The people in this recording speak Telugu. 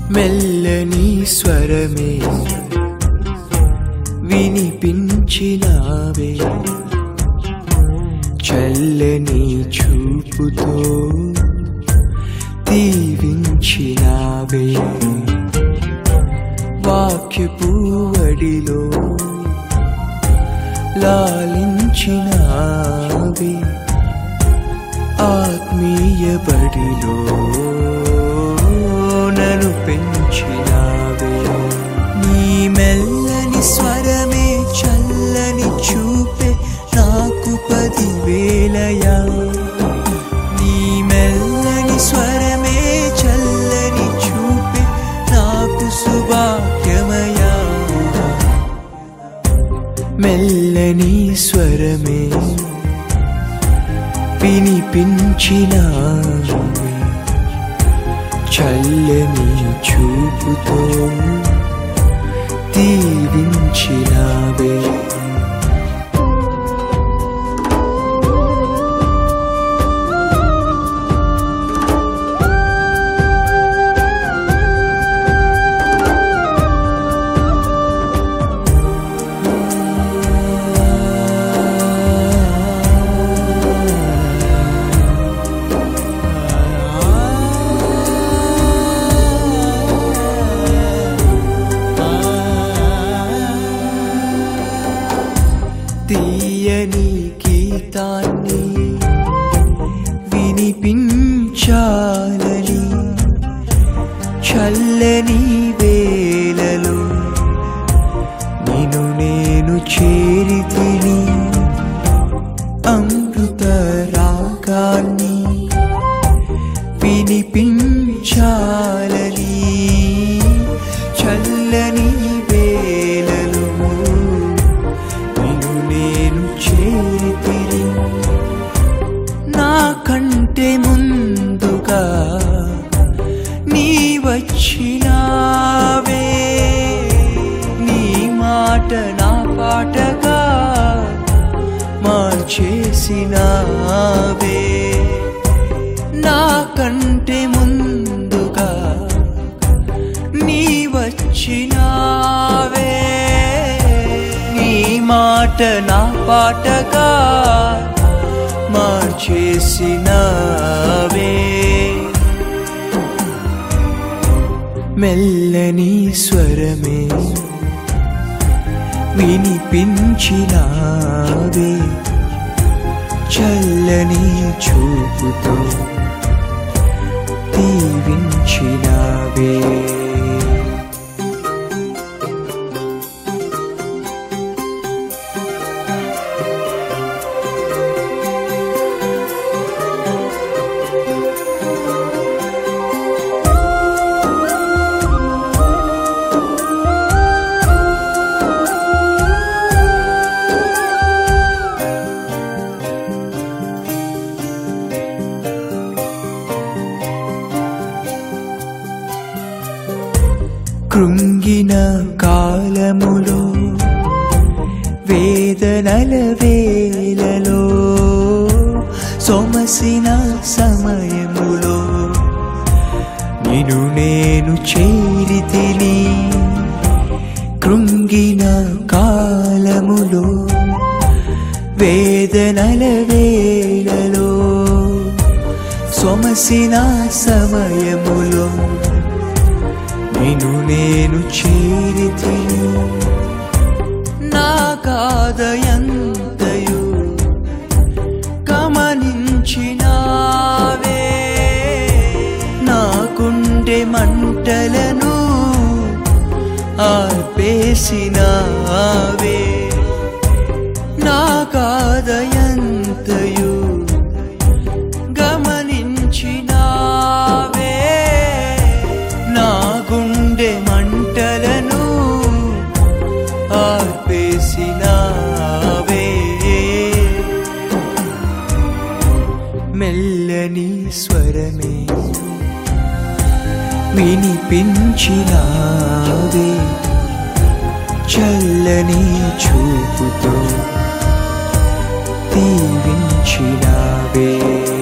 మెల్లని స్వరమే వినిపించినావే చల్లని చూపుతో దీవించినావే వాక్యపు వడిలో లాలించినావే ఆత్మీయ బడిలో నన్ను పెంచినావే నీ మెల్లని స్వరమే చల్లని చూపే నాకు పదివేలయా నీ మెల్లని స్వరమే చల్లని చూపే నాకు సుభాగ్యమయా మెల్లని స్వరమే వినిపించిన చల్లని చూపుతో దీవించినావే తీయని గీతాన్ని వినిపించాలని చల్లని వేలలో నిన్ను నేను చేరితిని అమృత రాగాన్ని వినిపించాలని చల్లని వేలలో నిన్ను నేను చేరితిని నా కంటే ముందుగా నీ వచ్చినావే నీ మాట నా పాటగా మార్చేసినావే నా కంటే ముందుగా నీ వచ్చినావే నీ మాట నా పాటగా మార్చేసినావే మెల్లని స్వరమే వినిపించినావే చల్లని చూపుతో దీవించినావే కృంగిన కాలములో వేదనల వేలలో సొమసిన సమయములో నిన్ను నేను చేరితిని కృంగిన కాలములో వేదనల వేలలో సొమసిన సమయములో నిన్ను నేను చేరితిని నా కాదయంతయు గమనించినావే నా గుండె మంటలను ఆర్పేసినావే నా కాదయంతయు గమనించినావే నా గుండె మంటలను ఆర్పేసినావే మెల్లని స్వరమే వినిపించినావే చల్లని చూపుతో దీవించినావే